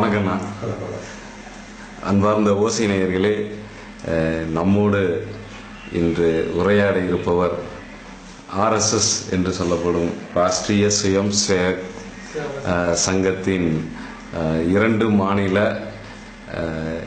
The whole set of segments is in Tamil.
வணக்கம்ண்ணா அன்பார்ந்த ஓசி நேயர்களே அஹ், நம்மோடு இன்று உரையாட இருப்பவர் ஆர்எஸ்எஸ் என்று சொல்லப்படும் ராஷ்டிரிய சுயம் சேவக் அஹ், சங்கத்தின் அஹ், இரண்டு மாநில அஹ்,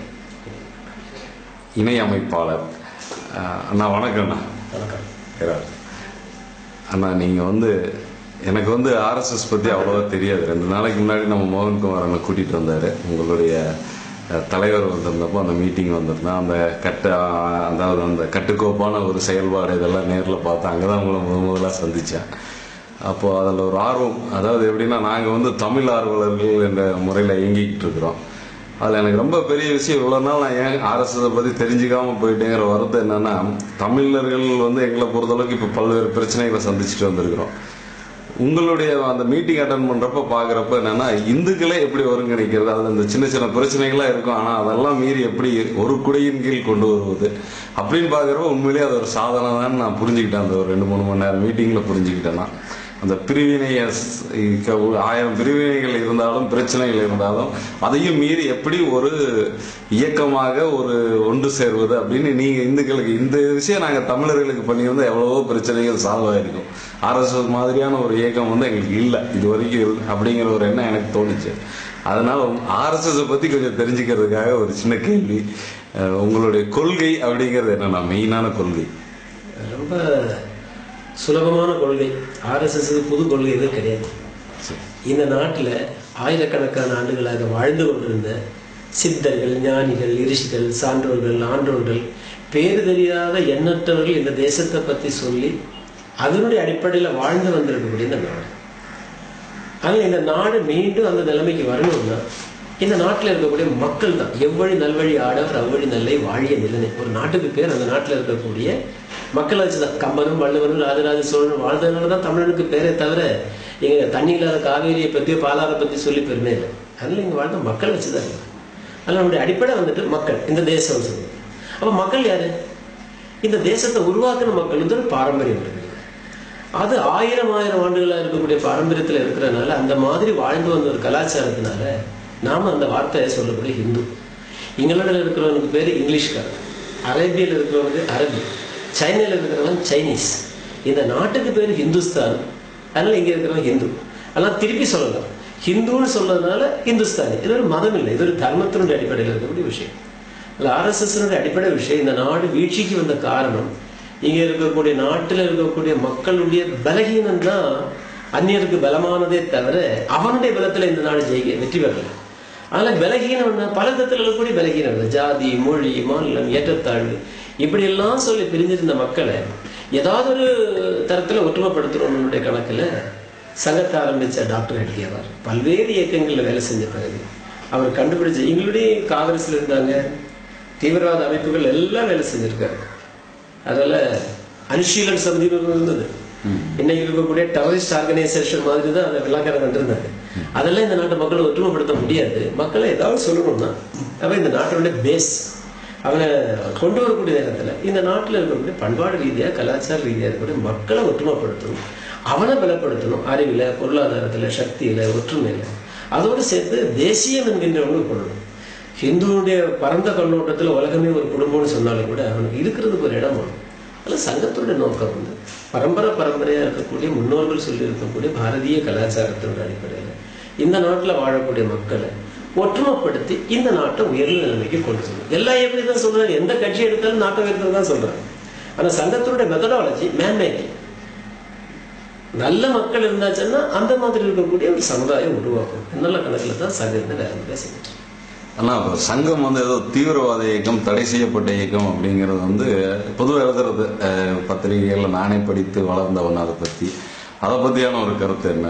இணை அமைப்பாளர் அஹ், அண்ணா வணக்கம்ண்ணா வணக்கம் இருக்கிறார் அண்ணா நீங்கள் வந்து எனக்கு வந்து ஆர்எஸ்எஸ் பற்றி அவ்வளோவா தெரியாது ரெண்டு நாளைக்கு முன்னாடி நம்ம மோகன்குமார் அண்ணன் கூட்டிகிட்டு வந்தார் உங்களுடைய அஹ், தலைவர் வந்திருந்தப்போ அந்த மீட்டிங் வந்திருந்தேன் அந்த கட்டு அஹ், அதாவது அந்த கட்டுக்கோப்பான ஒரு செயல்பாடு இதெல்லாம் நேரில் பார்த்தேன் அங்கே தான் உங்களை முத முதலாக சந்தித்தேன் அப்போது அதில் ஒரு ஆர்வம் அதாவது எப்படின்னா நாங்கள் வந்து தமிழ் ஆர்வலர்கள் என்ற முறையில் இயங்கிக்கிட்டு இருக்கிறோம் அதில் எனக்கு ரொம்ப பெரிய விஷயம் இவ்வளோ நாள் நான் ஏன் ஆர்எஸ்எஸை பற்றி தெரிஞ்சுக்காம போயிட்டேங்கிற வருத்தம் என்னன்னா தமிழர்கள் வந்து எங்களை பொறுத்தளவுக்கு இப்போ பல்வேறு பிரச்சனைகளை சந்திச்சுட்டு வந்திருக்கிறோம் உங்களுடைய அந்த மீட்டிங் அட்டன் பண்றப்ப பாக்குறப்ப என்னன்னா இந்துக்களே எப்படி ஒருங்கிணைக்கிறது அது அந்த சின்ன சின்ன பிரச்சனைகளா இருக்கும் ஆனா அதெல்லாம் மீறி எப்படி ஒரு குடையின் கீழ் கொண்டு வருவது அப்படின்னு பாக்குறப்ப உண்மையிலேயே அது ஒரு சாதனை தான் நான் புரிஞ்சுக்கிட்டேன் அந்த ஒரு ரெண்டு மூணு மணி நேரம் மீட்டிங்ல புரிஞ்சுக்கிட்டேன்னா அந்த பிரிவினைய ஸ்- இக்க- ஆயிரம் பிரிவினைகள் இருந்தாலும் பிரச்சனைகள் இருந்தாலும் அதையும் மீறி எப்படி ஒரு இயக்கமாக ஒரு ஒன்று சேர்வது அப்படின்னு நீங்க இந்துக்களுக்கு இந்த விஷயம் நாங்க தமிழர்களுக்கு பண்ணியிருந்தா எவ்வளவோ பிரச்சனைகள் சால்வ் ஆயிருக்கும் ஆர்எஸ்எஸ் மாதிரியான ஒரு இயக்கம் வந்து எங்களுக்கு இல்லை இது வரைக்கும் இல்ல அப்படிங்கிற ஒரு எண்ணம் எனக்கு தோணுச்சு அதனால ஆர்எஸ்எஸ் பத்தி கொஞ்சம் தெரிஞ்சுக்கிறதுக்காக ஒரு சின்ன கேள்வி அஹ், உங்களுடைய கொள்கை அப்படிங்கிறது என்னன்னா மெயினான கொள்கை ரொம்ப சுலபமான கொள்கை ஆர்எஸ்எஸ் புது கொள்கை எதுவும் கிடையாது இந்த நாட்டில் ஆயிரக்கணக்கான ஆண்டுகளாக வாழ்ந்து கொண்டிருந்த சித்தர்கள் ஞானிகள் ரிஷிகள் சான்றோர்கள் ஆன்றோர்கள் பேரு தெரியாத எண்ணற்றவர்கள் இந்த தேசத்தை பற்றி சொல்லி அதனுடைய அடிப்படையில் வாழ்ந்து வந்திருக்கக்கூடிய இந்த நாடு ஆனால் இந்த நாடு மீண்டும் அந்த நிலைமைக்கு வரணும்னா இந்த நாட்டில் இருக்கக்கூடிய மக்கள் தான் எவ்வழி நல்வழி ஆடவர் அவ்வழி நல்லை வாழிய நிலனை ஒரு நாட்டுக்கு பேர் அந்த நாட்டில் இருக்கக்கூடிய மக்களை வச்சுதான் கம்பனும் வள்ளுவனும் ராஜராஜ சோழனும் வாழ்ந்ததுனால தான் தமிழனுக்கு பேரே தவிர இங்க தண்ணி இல்லாத காவேரியை பற்றியோ பாலாரை பற்றி சொல்லி பெருமை இல்லை அதில் இங்கே வாழ்ந்த மக்கள் வச்சுதான் இருக்கு. அதில் நம்முடைய அடிப்படை வந்துட்டு மக்கள் இந்த தேசம் சொல்லுது அப்போ மக்கள் யாரு இந்த தேசத்தை உருவாக்குன மக்கள் வந்து ஒரு பாரம்பரியம் இருக்குது அது ஆயிரம் ஆயிரம் ஆண்டுகளா இருக்கக்கூடிய பாரம்பரியத்துல இருக்கிறனால அந்த மாதிரி வாழ்ந்து வந்த ஒரு கலாச்சாரத்தினால நாம அந்த வார்த்தையை சொல்லக்கூடிய ஹிந்து இங்கிலாந்துல இருக்கிறவனுக்கு பேரு இங்கிலீஷ்காரன் அரேபியில் இருக்கிறவனுக்கு அரபி சைனால இருக்கிறவன் சைனீஸ் இந்த நாட்டுக்கு பேரு ஹிந்துஸ்தான் அதனால இங்க இருக்கிறவன் ஹிந்து அதெல்லாம் திருப்பி சொல்லலாம் ஹிந்துன்னு சொல்றதுனால ஹிந்துஸ்தானி இது ஒரு மதம் இல்லை இது ஒரு தர்மத்தினுடைய அடிப்படையில் இருக்கக்கூடிய விஷயம் அதில் ஆர்எஸ்எஸ்னுடைய அடிப்படை விஷயம் இந்த நாடு வீழ்ச்சிக்கு வந்த காரணம் இங்க இருக்கக்கூடிய நாட்டில் இருக்கக்கூடிய மக்களுடைய பலகீனம் தான் அந்நியருக்கு பலமானதே தவிர அவனுடைய பலத்துல இந்த நாடு ஜெயிக்க வெற்றி பெறல அதனால பலகீனம் என்ன? பல விதத்தில் இருக்கக்கூடிய பலகீனம் இல்லை. ஜாதி மொழி மாநிலம் ஏற்றத்தாழ்வு இப்படி எல்லாம் சொல்லி பிரிஞ்சிருந்த மக்களை ஏதாவது ஒரு தரத்துல ஒற்றுமைப்படுத்தணும்னுடைய கணக்குல சங்கத்தை ஆரம்பிச்ச டாக்டர் எட்கியவர் பல்வேறு இயக்கங்கள்ல வேலை செஞ்ச பிறகு அவர் கண்டுபிடிச்ச எங்களுடைய காங்கிரஸ்ல இருந்தாங்க தீவிரவாத அமைப்புகள் எல்லாம் வேலை செஞ்சிருக்காரு அதனால அனுஷீலன் சமிதின்னு ஒண்ணு இருந்தது இன்னைக்கு இருக்கக்கூடிய டெரரிஸ்ட் ஆர்கனைசேஷன் மாதிரி தான் அதை விளாக்கரம் கண்டிருந்தாங்க அதெல்லாம் இந்த நாட்டு மக்களை ஒற்றுமைப்படுத்த முடியாது மக்களை ஏதாவது சொல்லணும்னா அவன் இந்த நாட்டினுடைய பேஸ் அவனை கொண்டு வரக்கூடிய நேரத்துல இந்த நாட்டில் இருக்கக்கூடிய பண்பாடு ரீதியா கலாச்சார ரீதியா இருக்கக்கூடிய மக்களை ஒற்றுமைப்படுத்தணும் அவனை பலப்படுத்தணும் அறிவில பொருளாதாரத்துல சக்தியில ஒற்றுமையில அதோடு சேர்த்து தேசியம் என்கின்ற ஒன்று கொள்ளணும் ஹிந்துவுடைய பரந்த கண்ணோட்டத்தில் உலகமே ஒரு குடும்பம்னு சொன்னாலும் கூட அவனுக்கு இருக்கிறதுக்கு ஒரு இடம் வேணும் அதில் சங்கத்துடைய நோக்கம் வந்து பரம்பரை பரம்பரையாக இருக்கக்கூடிய முன்னோர்கள் சொல்லி இருக்கக்கூடிய பாரதிய கலாச்சாரத்தினுடைய அடிப்படையில் இந்த நாட்டில் வாழக்கூடிய மக்களை ஒற்றுமைப்படுத்தி இந்த நாட்டை உயர்ந்த நிலைமைக்கு கொண்டு செல்லும் எல்லா எப்படி தான் சொல்றாங்க எந்த கட்சி எடுத்தாலும் நாட்டை உயர்த்தது தான் சொல்றாங்க ஆனால் சங்கத்தினுடைய மெத்தடாலஜி மேன்மேக்கிங் நல்ல மக்கள் இருந்தாச்சுன்னா அந்த மாதிரி இருக்கக்கூடிய ஒரு சமுதாயம் உருவாக்கும் நல்ல கணக்கில் தான் சங்கத்தில் வேலை பேசிக்கிட்டு ஆனா இப்போ சங்கம் வந்து ஏதோ தீவிரவாத இயக்கம் தடை செய்யப்பட்ட இயக்கம் அப்படிங்கிறது வந்து பொதுவாக எழுதுறது அஹ், பத்திரிகைகள்ல நானே படித்து வளர்ந்தவன் அதை பத்தி அதை பத்தியான ஒரு கருத்து என்ன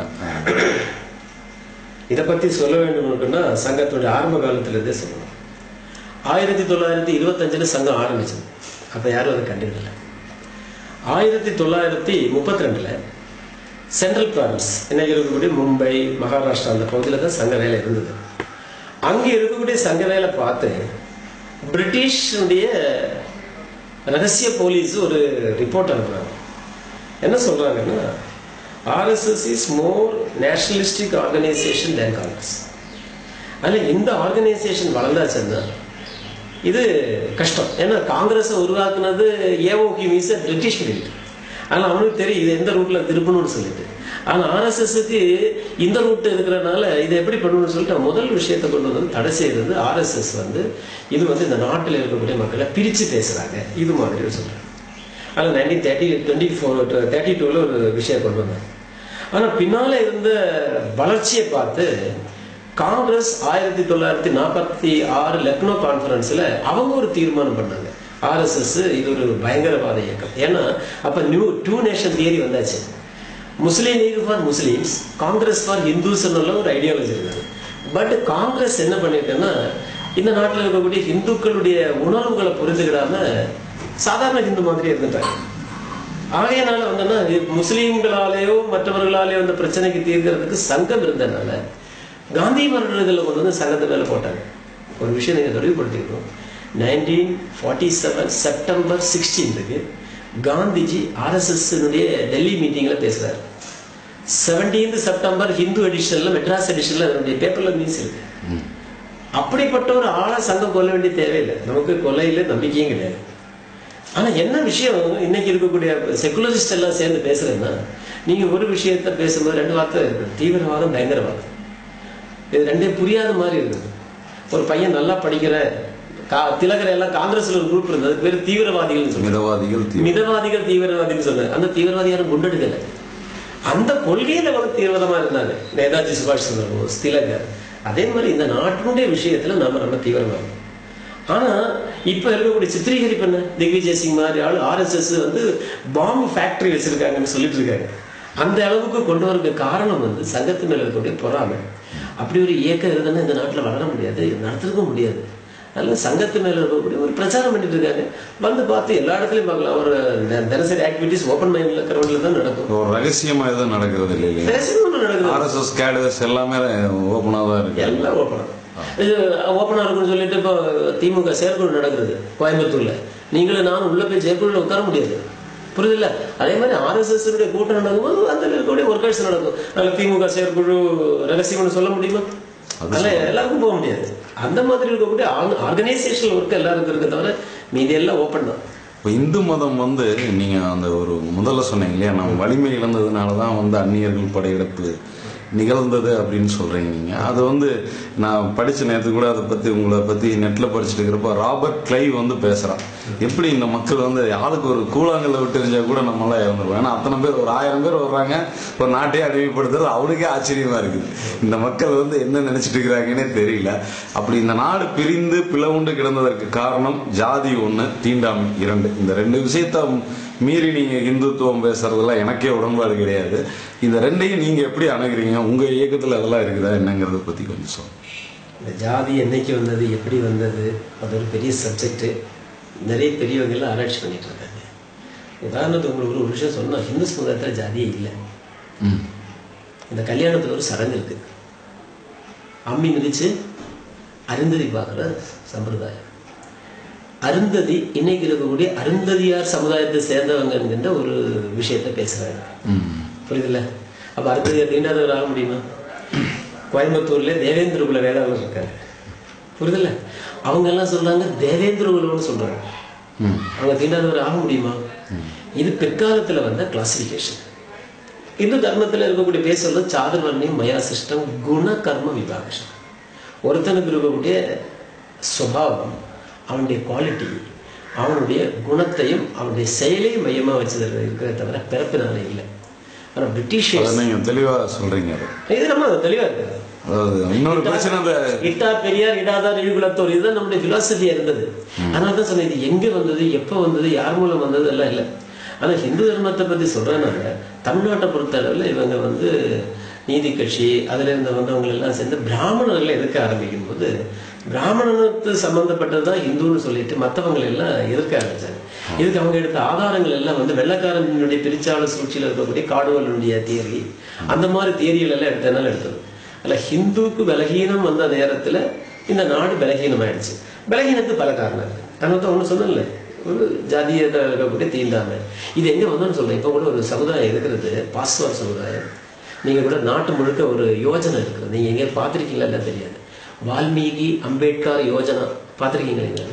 இதை பத்தி சொல்ல வேண்டும் அப்படின்னா சங்கத்துடைய ஆரம்ப காலத்துல இருந்தே சொல்லணும் ஆயிரத்தி தொள்ளாயிரத்தி இருபத்தஞ்சுல சங்கம் ஆரம்பிச்சது அப்ப யாரும் அதை கண்டுக்கல ஆயிரத்தி தொள்ளாயிரத்தி முப்பத்தி ரெண்டுல சென்ட்ரல் ப்ராவின்ஸ் இன்னைக்கு இருக்கக்கூடிய மும்பை மகாராஷ்டிரா அந்த பகுதியில் தான் சங்க வேலை இருந்தது அங்கே இருக்கக்கூடிய சங்க வேலை பார்த்து பிரிட்டிஷுடைய ரகசிய போலீஸ் ஒரு ரிப்போர்ட் அனுப்புறாங்க என்ன சொல்றாங்கன்னா RSS is more nationalistic organisation than Congress அதில் இந்த ஆர்கனைசேஷன் வளர்ந்தாச்சுன்னா இது கஷ்டம் ஏன்னா காங்கிரஸை உருவாக்குனது ஏஓகி மீஸ் பிரிட்டிஷ் பீரியட் ஆனால் அவனுக்கு தெரியும் இது எந்த ரூட்ல திருப்பணும்னு சொல்லிட்டு ஆனால் ஆர்எஸ்எஸ்க்கு இந்த ரூட் இருக்கிறனால இதை எப்படி பண்ணணும்னு சொல்லிட்டு முதல் விஷயத்தை கொண்டு வந்து தடை செய்யறது ஆர்எஸ்எஸ் வந்து இது வந்து இந்த நாட்டில் இருக்கக்கூடிய மக்களை பிரித்து பேசுகிறாங்க இது மாதிரி சொல்கிறாங்க அதில் nineteen thirty twenty four thirty டூவில் ஒரு விஷயம் கொண்டு வந்தாங்க ஆனால் பின்னால் இருந்த வளர்ச்சியை பார்த்து காங்கிரஸ் ஆயிரத்தி தொள்ளாயிரத்தி நாற்பத்தி ஆறு லக்னோ கான்ஃபரன்ஸில் அவங்க ஒரு தீர்மானம் பண்ணாங்க ஆர்எஸ்எஸ் இது ஒரு பயங்கரவாத இயக்கம் ஏன்னா அப்போ நியூ டூ நேஷன் தியரி வந்தாச்சு Muslim league for Muslims Congress for Hindus ஒரு ஐடியாலஜி இருந்தது பட் காங்கிரஸ் என்ன பண்ணிருக்குன்னா இந்த நாட்டில் இருக்கக்கூடிய இந்துக்களுடைய உணர்வுகளை புரிந்துக்கிடாம சாதாரண ஹிந்து மாதிரி இருந்துட்டாங்க ஆகையனால வந்தோன்னா முஸ்லீம்களாலேயோ மற்றவர்களாலேயோ அந்த பிரச்சனைக்கு தீர்க்கிறதுக்கு சங்கம் இருந்ததுனால காந்தி மரணங்களை கொண்டு வந்து சங்கத்து மேல போட்டாங்க ஒரு விஷயம் நீங்க தெளிவுபடுத்திக்கணும் நைன்டீன் ஃபார்ட்டி செவன் செப்டம்பர் சிக்ஸ்டீன்த்துக்கு காந்திஜி ஆர்எஸ்எஸ் டெல்லி மீட்டிங்ல பேசுறாரு செவன்டீன்த் செப்டம்பர் ஹிந்து எடிஷன்ல மெட்ராஸ் எடிஷன்ல அதனுடைய பேப்பர்ல நியூஸ் இருக்கு அப்படிப்பட்ட ஒரு ஆளை சங்கம் கொல்ல வேண்டிய தேவையில்லை நமக்கு கொலையில நம்பிக்கையும் கிடையாது ஆனா என்ன விஷயம் இன்னைக்கு இருக்கக்கூடிய செகுலரிஸ்ட் எல்லாம் சேர்ந்து பேசுறேன்னா நீங்க ஒரு விஷயத்த பேசும்போது ரெண்டு வார்த்தை இருக்கு தீவிரவாதம் பயங்கரவாதம் இது ரெண்டே புரியாத மாதிரி இருக்குது ஒரு பையன் நல்லா படிக்கிற கா திலகர் எல்லாம் காங்கிரஸ்ல ஒரு குரூப் இருந்தது அதுக்கு பேர் தீவிரவாதிகள்னு சொல்லுவாங்க மிதவாதிகள் தீ- மிதவாதிகள் தீவிரவாதின்னு சொன்னாங்க அந்த தீவிரவாதி யாரும் குண்டெடுக்கல அந்த கொள்கையில வந்து தீவிரமா இருந்தாங்க நேதாஜி சுபாஷ் சந்திர போஸ் திலகர் அதே மாதிரி இந்த நாட்டினுடைய விஷயத்துல நாம ரொம்ப தீவிரமா இருக்கோம் ஆனா இப்ப இருக்கக்கூடிய சித்திரீகரிப்பு என்ன திக்விஜய் சிங் மாதிரி ஆள் ஆர்எஸ்எஸ் வந்து பாம்பு ஃபேக்டரி வச்சிருக்காங்கன்னு சொல்லிட்டு இருக்காங்க அந்த அளவுக்கு கொண்டு வரதுக்கு காரணம் வந்து சங்கத்து மேல இருக்கக்கூடிய பொறாமை அப்படி ஒரு இயக்கம் இருந்ததுன்னா இந்த நாட்டுல வளர முடியாது நடத்திருக்க முடியாது அதனால சங்கத்து மேல இருக்கக்கூடிய ஒரு பிரச்சாரம் பண்ணிட்டு இருக்காங்க வந்து பார்த்து எல்லா இடத்துலயும் பார்க்கலாம் ஒரு தி- தினசரி ஆக்டிவிட்டிஸ் ஓப்பன் மைண்ட்ல இருக்கிறவங்கள தான் நடக்கும் ஒரு ரகசியமா எதுவும் நடக்கிறது இல்லை இல்லையா தினசரி ஒண்ணு நடக்குது ஆர்எஸ்எஸ் கேடர்ஸ் எல்லாமே ஓப்பனா தான் இருக்கு எல்லாம் ஓப்பனா இது ஓப்பனா இருக்குன்னு சொல்லிட்டு இப்போ திமுக செயற்குழு நடக்குது கோயம்புத்தூர்ல நீங்களும் நானும் உள்ள போய் செயற்குழுல உட்கார முடியாது புரியுதுல்ல அதே மாதிரி ஆர்எஸ்எஸ் கூட்டம் நடக்கும்போது அந்த இருக்கக்கூடிய ஒர்க்கர்ஸ் நடக்கும் அதில் திமுக செயற்குழு ரகசியம்னு சொல்ல முடியுமா அதெல்லாம் எல்லாருக்கும் போக முடியாது அந்த மாதிரி இருக்கக்கூடிய ஆர்கனைசேஷன் ஒர்க் எல்லாருக்கும் இருக்க தவிர மீதி எல்லாம் ஓப்பன் தான் இப்போ இந்து மதம் வந்து நீங்க அந்த ஒரு முதல்ல சொன்னீங்க இல்லையா நம்ம வலிமை இழந்ததுனால தான் வந்து அந்நியர்கள் படையெடுப்பு நிகழ்ந்தது அப்படின்னு சொல்றீங்க நீங்க அது வந்து நான் படிச்ச நேரத்து கூட அதை பத்தி உங்களை பத்தி நெட்ல படிச்சுட்டு இருக்கிறப்ப ராபர்ட் கிளைவ் வந்து பேசுறான் எப்படி இந்த மக்கள் வந்து ஆளுக்கு ஒரு கூழாங்கல்ல விட்டு எரிஞ்சா கூட நம்மளாம் இறந்துருவோம் ஏன்னா அத்தனை பேர் ஒரு ஆயிரம் பேர் வர்றாங்க ஒரு நாட்டையே அடிமைப்படுத்துறது அவனுக்கே ஆச்சரியமா இருக்குது இந்த மக்கள் வந்து என்ன நினைச்சிட்டு இருக்கிறாங்கன்னே தெரியல அப்படி இந்த நாடு பிரிந்து பிளவுண்டு கிடந்ததற்கு காரணம் ஜாதி ஒண்ணு தீண்டாமை இரண்டு இந்த ரெண்டு விஷயத்த மீறி நீங்க இந்துத்துவம் பேசுறதெல்லாம் எனக்கே உடன்பாடு கிடையாது இந்த ரெண்டையும் நீங்க எப்படி அணுகிறீங்க உங்க இயக்கத்துல அதெல்லாம் இருக்குதா என்னங்கறத பத்தி கொஞ்சம் சொல்லுங்க இந்த ஜாதி என்னைக்கு வந்தது எப்படி வந்தது அது ஒரு பெரிய சப்ஜெக்ட் நிறைய பெரியவங்க எல்லாம் ஆராய்ச்சி பண்ணிட்டு இருக்காங்க உதாரணத்துக்கு உங்களுக்கு ஒரு விஷயம் சொன்னா ஹிந்து சமுதாயத்தில் ஜாதியே இல்லை ம். இந்த கல்யாணத்துல ஒரு சடங்கு இருக்கு அம்மி மிதிச்சு அருந்ததி பார்க்குற சம்பிரதாயம் அருந்ததி இன்னைக்கு இருக்கக்கூடிய அருந்ததியார் சமுதாயத்தை சேர்ந்தவங்க என்கின்ற ஒரு விஷயத்தை பேசுறாங்க ம். புரியுதுல்ல அப்ப அருந்ததியார் தீண்டாதவர் ஆக முடியுமா கோயம்புத்தூர்ல தேவேந்திர குல வேளாளர் இருக்காங்க புரியுதுல்ல அவங்க எல்லாம் சொல்றாங்க தேவேந்திர குலம்னு சொல்றாங்க ம். அவங்க தீண்டாதவர் ஆக முடியுமா இது பிற்காலத்துல வந்த கிளாசிபிகேஷன் இந்து தர்மத்துல இருக்கக்கூடிய பேர் சொல்றது சாதுர்வர்ணியம் மயா சிஸ்டம் குண கர்ம விபாகம் ஒருத்தனுக்கு இருக்கக்கூடிய சுபாவம் அவனுடைய குவாலிட்டி அவனுடைய குணத்தையும் அவனுடைய செயலையும் மையமா வச்சது இருக்கிறத தவிர பிறப்பினால இல்லை ஆனா பிரிட்டிஷ் அதை நீங்க தெளிவா சொல்றீங்க அது. இது நம்ம தெளிவா இருக்கு அதாவது இன்னொரு பிரச்சனை அந்த இட்டார் பெரியார் இடாதார் இழிகுலத்தோர் இதுதான் நம்முடைய பிலாசபியா இருந்தது அதனால தான் சொன்னேன் இது எங்க வந்தது எப்ப வந்தது யார் மூலம் வந்தது எல்லாம் இல்லை ஆனா ஹிந்து தர்மத்தை பத்தி சொல்றதுனால தமிழ்நாட்டை பொறுத்த அளவுல இவங்க வந்து நீதி கட்சி அதுல இருந்து வந்தவங்க எல்லாம் சேர்ந்து பிராமணர்களை எதிர்க்க ஆரம்பிக்கும் போது பிராமணனுக்கு சம்பந்தப்பட்டதுதான் இந்துன்னு சொல்லிட்டு மத்தவங்களை எல்லாம் எதிர்க்க ஆரம்பிச்சாங்க இதுக்கு அவங்க எடுத்த ஆதாரங்கள் எல்லாம் வந்து வெள்ளக்காரனுடைய பிரிச்சாளர் சூழ்ச்சியில் இருக்கக்கூடிய காடுவலனுடைய தியரி அந்த மாதிரி தியரிகள் எல்லாம் எடுத்தனால எடுத்தது அல்ல ஹிந்துக்கு பலகீனம் வந்த நேரத்துல இந்த நாடு பலகீனம் ஆயிடுச்சு பலகீனத்துக்கு பல காரணம் இருக்கு அதனால தான் ஒண்ணு சொன்னேன்ல ஒரு ஜாதியத்தில் இருக்கக்கூடிய தீண்டாமை இது எங்க வந்தோம்னு சொல்றேன் இப்போ கூட ஒரு சமுதாயம் இருக்கிறது பாஸ்வார் சமுதாயம் நீங்க கூட நாட்டு முழுக்க ஒரு யோஜனை இருக்குது நீங்க எங்கேயாவது பார்த்துருக்கீங்களா இல்லை தெரியாது வால்மீகி அம்பேத்கர் யோஜனா பார்த்துருக்கீங்களா நீங்க?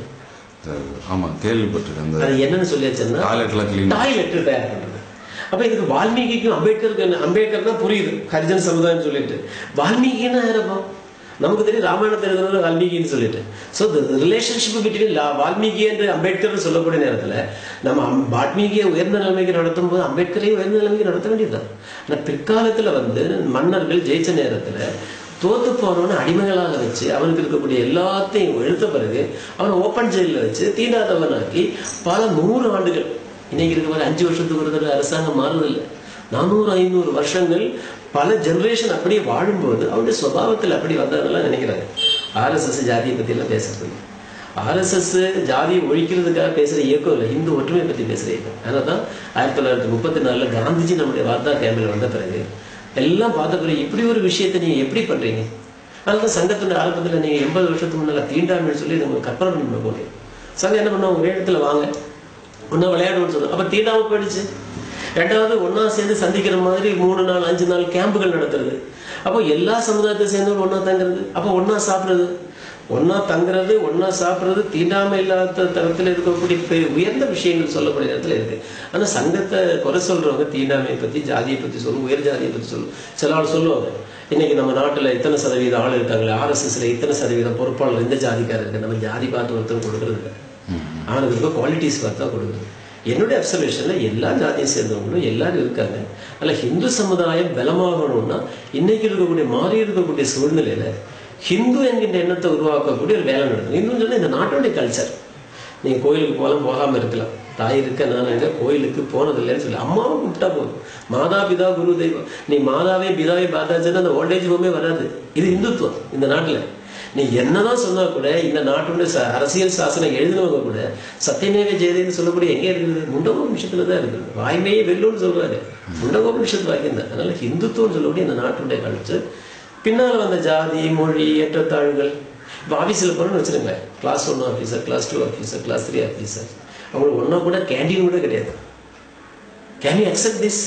ஆமா கேள்விப்பட்டிருக்கேன் அந்த அது என்னன்னு சொல்லியாச்சுன்னா டாய்லெட்லாம் கிளீன் டாய்லெட் தயார் பண்றது அப்ப இதுக்கு வால்மீகிக்கும் அம்பேத்கருக்கு என்ன அம்பேத்கர் தான் புரியுது ஹரிஜன் சமுதாயம் சொல்லிட்டு வால்மீகின்னா யாரப்பா நமக்கு தெரியும் ராமாயணத்தை எழுதுனது வால்மீகின்னு சொல்லிட்டு ஸோ ரிலேஷன்ஷிப் பிட்வீன் வால்மீகி என்று அம்பேத்கர் சொல்லக்கூடிய நேரத்துல நம்ம அம்- வால்மீகியை உயர்ந்த நிலைமைக்கு நடத்தும் போது அம்பேத்கரையும் உயர்ந்த நிலைமைக்கு நடத்த வேண்டியதுதான் ஆனா பிற்காலத்துல வந்து மன்னர்கள் ஜெயிச்ச நேரத்துல தோத்து போனவனை அடிமைகளாக வச்சு அவனுக்கு இருக்கக்கூடிய எல்லாத்தையும் எழுத்த பிறகு அவனை ஓப்பன் ஜெயிலில் வச்சு தீண்டாதவனாக்கி பல நூறு ஆண்டுகள் இன்னைக்கு இருக்க மாதிரி அஞ்சு வருஷத்துக்கு ஒரு தடவை அரசாங்கம் மாறுதில்லை நானூறு ஐநூறு வருஷங்கள் பல ஜெனரேஷன் அப்படியே வாழும்போது அவனுடைய சுபாவத்தில் அப்படி வந்ததெல்லாம் நினைக்கிறாங்க ஆர்எஸ்எஸ் ஜாதியை பற்றியெல்லாம் பேசுறது ஆர்எஸ்எஸ் ஜாதியை ஒழிக்கிறதுக்காக பேசுகிற இயக்கம் இல்லை இந்து ஒற்றுமை பற்றி பேசுகிற இயக்கம் அதனால தான் ஆயிரத்தி தொள்ளாயிரத்தி முப்பத்தி நாலில் காந்திஜி நம்முடைய வார்த்தா கேம்பில் வந்த பிறகு எல்லாம் பார்த்த பிறகு இப்படி ஒரு விஷயத்தை நீங்கள் எப்படி பண்ணுறீங்க அதனால தான் சங்கத்தின் ஆரம்பத்தில் நீங்கள் எண்பது வருஷத்துக்கு முன்னால் தீண்டாமைன்னு சொல்லி நம்ம கற்பனை பண்ணி போனீங்க சங்கம் என்ன பண்ணோம் ஒரே இடத்துல வாங்க ஒன்றா விளையாடுவோம்னு சொன்னோம் அப்போ தீண்டாமல் போயிடுச்சு ரெண்டாவது ஒன்றா சேர்ந்து சந்திக்கிற மாதிரி மூணு நாள் அஞ்சு நாள் கேம்புகள் நடத்துறது அப்போ எல்லா சமுதாயத்தை சேர்ந்தவங்க ஒன்றா தங்குறது அப்போ ஒன்றா சாப்பிட்றது ஒன்றா தங்குறது ஒன்றா சாப்பிட்றது தீண்டாமை இல்லாத தரத்தில் இருக்கக்கூடிய பெ- உயர்ந்த விஷயங்கள் சொல்லக்கூடிய இடத்துல இருக்கு ஆனால் சங்கத்தை குறை சொல்றவங்க தீண்டாமையை பற்றி ஜாதியை பற்றி சொல்லும் உயர் ஜாதியை பற்றி சொல்லும் சில ஆள் சொல்லுவாங்க இன்னைக்கு நம்ம நாட்டில் இத்தனை சதவீதம் ஆள் இருக்காங்களே ஆர்எஸ்எஸ்ல இத்தனை சதவீதம் பொறுப்பாளர் இந்த ஜாதிக்காரர் இருக்கு நம்ம ஜாதி பார்த்து ஒருத்தர் கொடுக்கறது இல்லை அவனுக்கு இருக்க குவாலிட்டிஸ் பார்த்து தான் கொடுக்குது என்னுடைய அப்சர்வேஷனில் எல்லா ஜாதியை சேர்ந்தவங்களும் எல்லாரும் இருக்காங்க அதில் ஹிந்து சமுதாயம் பலமாகணும்னா இன்னைக்கு இருக்கக்கூடிய மாறி இருக்கக்கூடிய சூழ்நிலையில ஹிந்து என்கின்ற எண்ணத்தை உருவாக்கக்கூடிய ஒரு வேலை நடக்கும் இன்னும் சொன்னா இந்த நாட்டுடைய கல்ச்சர் நீங்கள் கோயிலுக்கு போகலாம் போகாமல் இருக்கலாம் தாய் இருக்க நான் எங்க கோயிலுக்கு போனதில்லைன்னு சொல்லி அம்மாவை கூப்பிட்டா போதும் மாதா பிதா குரு தெய்வம் நீ மாதாவே பிதாவே பார்த்தாச்சுன்னா அந்த ஓல்டேஜ் ஹோமே வராது இது இந்துத்துவம் இந்த நாட்டில் நீ என்னதான் சொன்னா கூட இந்த நாட்டுடைய ச- அரசியல் சாசனம் எழுதினவங்க கூட சத்தியமேவ ஜெயதேன்னு சொல்லக்கூடிய எங்கே இருக்குது முண்டகோபனிஷத்துல தான் இருக்குது வாய்மையே வெல்லும்னு சொல்றாரு முண்டகோபனிஷத்து வாக்கியம் தான் அதனால ஹிந்துத்துவம் சொல்லக்கூடிய இந்த நாட்டுடைய கல்ச்சர் பின்னால் வந்த ஜாதி மொழி ஏற்றத்தாழ்வுகள் இப்போ ஆஃபீஸில் போகிறோன்னு வச்சுருங்களேன் class one officer class two officer class three officer அவங்களுக்கு ஒன்றா கூட கேண்டீன் கூட கிடையாது கேன் யூ அக்செப்ட் திஸ்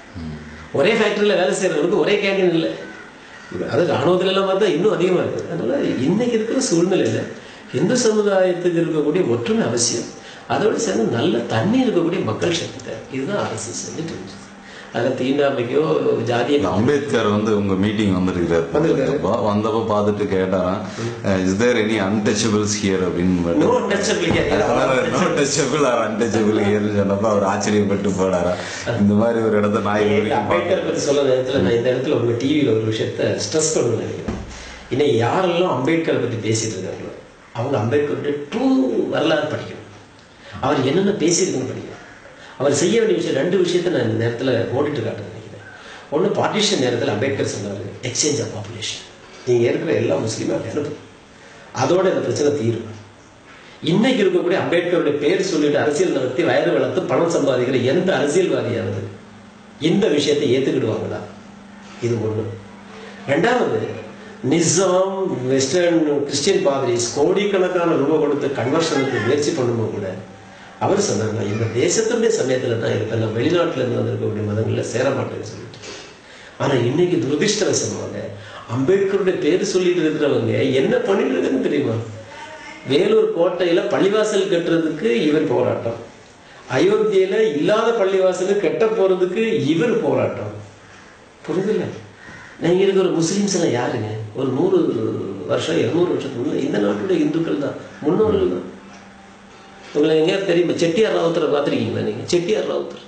ஒரே ஃபேக்டரியில் வேலை செய்கிறவங்களுக்கு ஒரே கேண்டீன் இல்லை அது ராணுவத்துல எல்லாம் பார்த்தா இன்னும் அதிகமாக இருக்குது அதனால இன்னைக்கு இருக்கிற சூழ்நிலையில் இந்து சமுதாயத்துக்கு இருக்கக்கூடிய ஒற்றுமை அவசியம் அதோடு சேர்ந்து நல்ல தண்ணி இருக்கக்கூடிய மக்கள் சக்தி தேவை இதுதான் அரசு செஞ்சுட்டு இருந்துச்சு அதில் தீண்டாமைக்கோ ஜாதியை இல்ல, அம்பேத்கர் வந்து உங்க மீட்டிங் வந்திருக்கிறார் வந்திருக்கப்போ வந்தப்போ பார்த்துட்டு கேட்டாராம் is there any untouchables here அப்படின்னு no touchable no touchable are untouchable ஹியர்னு சொன்னப்போ அவர் ஆச்சரியப்பட்டு போனாரா இந்த மாதிரி ஒரு இடத்த நான் இது வரைக்கும் அம்பேத்கர் பத்தி சொல்ல நேரத்துல நான் இந்த இடத்துல உங்க டிவியில ஒரு விஷயத்த ஸ்ட்ரெஸ் பண்ண நினைக்கிறேன் இன்னைக்கு யாரெல்லாம் அம்பேத்கர் பத்தி பேசிட்டு இருக்காங்களோ அவங்க அம்பேத்கருடைய ட்ரூ வரலாறு படிக்கணும் அவர் என்னென்ன பேசியிருக்குன்னு படிக்கணும் அவர் செய்ய வேண்டிய விஷயம் ரெண்டு விஷயத்தை நான் இந்த நேரத்துல ஓடிட்டு காட்டுறேன் நினைக்கிறேன் ஒண்ணு பார்ட்டிஷன் நேரத்துல அம்பேத்கர் சொன்னாரு எக்ஸ்சேஞ்ச் ஆஃப் பாப்புலேஷன் நீங்க இருக்கிற எல்லா முஸ்லீமும் அப்படி அனுப்பு அதோட இந்த பிரச்சனை தீரும் இன்னைக்கு இருக்கக்கூடிய அம்பேத்கருடைய பேர் சொல்லிட்டு அரசியல் நடத்தி வயது வளர்த்து பணம் சம்பாதிக்கிற எந்த அரசியல்வாதியாவது இந்த விஷயத்தை ஏத்துக்கிடுவாங்களா இது ஒண்ணு ரெண்டாவது நிசாம் வெஸ்டர்ன் கிறிஸ்டியன் பாதிரிஸ் கோடிக்கணக்கான ரூபாய் கொடுத்து கன்வர்ஷனுக்கு முயற்சி பண்ணும்போது கூட அவர் சொன்னாங்க இந்த தேசத்துடைய சமயத்துல தான் இருப்பேன் நான் வெளிநாட்டுல இருந்து வந்திருக்கக்கூடிய மதங்கள்ல சேர மாட்டேன்னு சொல்லிட்டு ஆனா இன்னைக்கு துரதிருஷ்டவசமாக அம்பேத்கருடைய பேர் சொல்லிட்டு இருக்கிறவங்க என்ன பண்ணிட்டு இருக்குன்னு தெரியுமா வேலூர் கோட்டையில பள்ளிவாசல் கட்டுறதுக்கு இவர் போராட்டம் அயோத்தியில இல்லாத பள்ளிவாசல் கட்ட போறதுக்கு இவர் போராட்டம் புரியுதுல்ல நீங்க இருக்கிற முஸ்லீம்ஸ் எல்லாம் யாருங்க ஒரு நூறு வருஷம் இருநூறு வருஷத்துக்கு முன்ன இந்த நாட்டுடைய இந்துக்கள் தான் முன்னோர்கள் தான் உங்களை எங்கேயாவது தெரியுமா செட்டியார் ராவுத்தரை பார்த்துருக்கீங்களா நீங்க செட்டியார் ராவுத்தர்